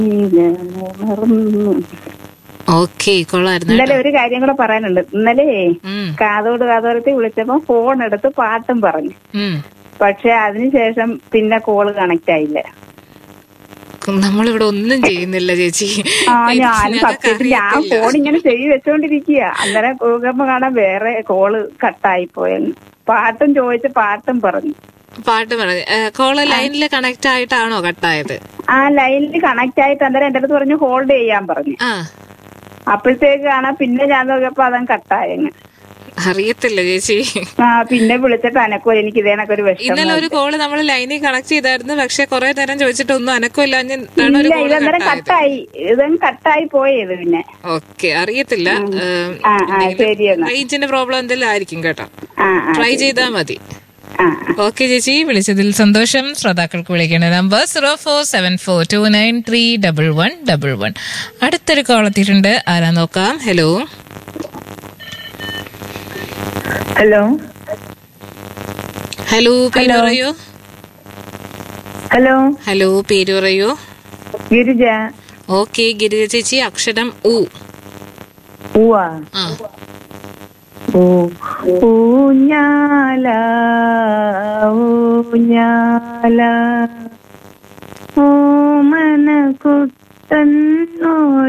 ഞാനുണർന്നു. Okay കൊള്ളായിരുന്നു ഇന്നലെ കേട്ടോ. ഒരു കാര്യം കൂടെ പറയാനുണ്ട് ഇന്നലെ ഉം, കാതോട് കാതോരത്തിൽ വിളിച്ചപ്പോ ഫോൺ എടുത്ത് പാട്ടും പറഞ്ഞു ഉം. പക്ഷെ അതിനുശേഷം പിന്നെ കോള് കണക്ട് ആയില്ല നമ്മളിവിടെ ഒന്നും ചെയ്യുന്നില്ല ചേച്ചി ആ എനിക്ക് ഞാനും ഞങ്ങൾക്ക് സത്യത്തിൽ ഞാൻ അറിയത്തില്ല. ഫോൺ ഇങ്ങനെ ചെയ്ത് വെച്ചോണ്ടിരിക്കുക അന്നേരം നോക്കുമ്പോ കാണാൻ വേറെ കോള് കട്ടായി പോയെന്ന് പാട്ടും ചോദിച്ച് പാട്ടും പറഞ്ഞു പാട്ട് പറഞ്ഞു കോള് ലൈനിൽ കണക്ട് ആയിട്ടാണോ കട്ടായത് ആ ലൈനിൽ കണക്ട് ആയിട്ട് അന്നേരം എന്റെ അടുത്ത് പറഞ്ഞു ഹോൾഡ് ചെയ്യാൻ പറഞ്ഞു ആ അപ്പോഴത്തേക്ക് കാണാൻ പിന്നെ ഞാൻ നോക്കിയപ്പോ അതങ്ങ് കട്ടായങ്ങ് അറിയത്തില്ല ചേച്ചി ആ പിന്നെ വിളിച്ചിട്ട് അനക്കോ എനിക്ക് ഇതേനൊക്കെ ഒരു വിഷമം ഇന്നലെ ഒരു കോള് നമ്മൾ ലൈനിൽ കണക്ട് ചെയ്തായിരുന്നു പക്ഷെ കുറെ നേരം ചോദിച്ചിട്ട് ഒന്നും അനക്കമില്ലാഞ്ഞാണ് ഒരു ഇല്ല കോള് ഇതന്നേരം കട്ടായത് കട്ടായി ഇതങ്ങ് കട്ടായി പോയത് പിന്നെ ഓക്കെ അറിയത്തില്ല ആ ആ ശരി എന്നാ റേഞ്ചിന്റെ പ്രോബ്ലം എന്തെങ്കിലും ആയിരിക്കും കേട്ടോ ആ ആ ട്രൈ ചെയ്താൽ മതി ആ ഓക്കെ ചേച്ചി വിളിച്ചതിൽ സന്തോഷം ശ്രോതാക്കൾക്ക് വിളിക്കേണ്ട number zero four seven four two nine three double one double one അടുത്തൊരു കോൾ എത്തിയിട്ടുണ്ട് ആരാ നോക്കാം ഹലോ ഹലോ ഹലോ പേര് പറയൂ ഹലോ ഹലോ പേര് പറയൂ ഗിരിജ ഓക്കെ ഗിരിജ ചേച്ചി അക്ഷരം ഉ ഉവാ ആ ഊ ഊഞ്ഞാല ഊഞ്ഞാല ഓമന കുട്ടൻ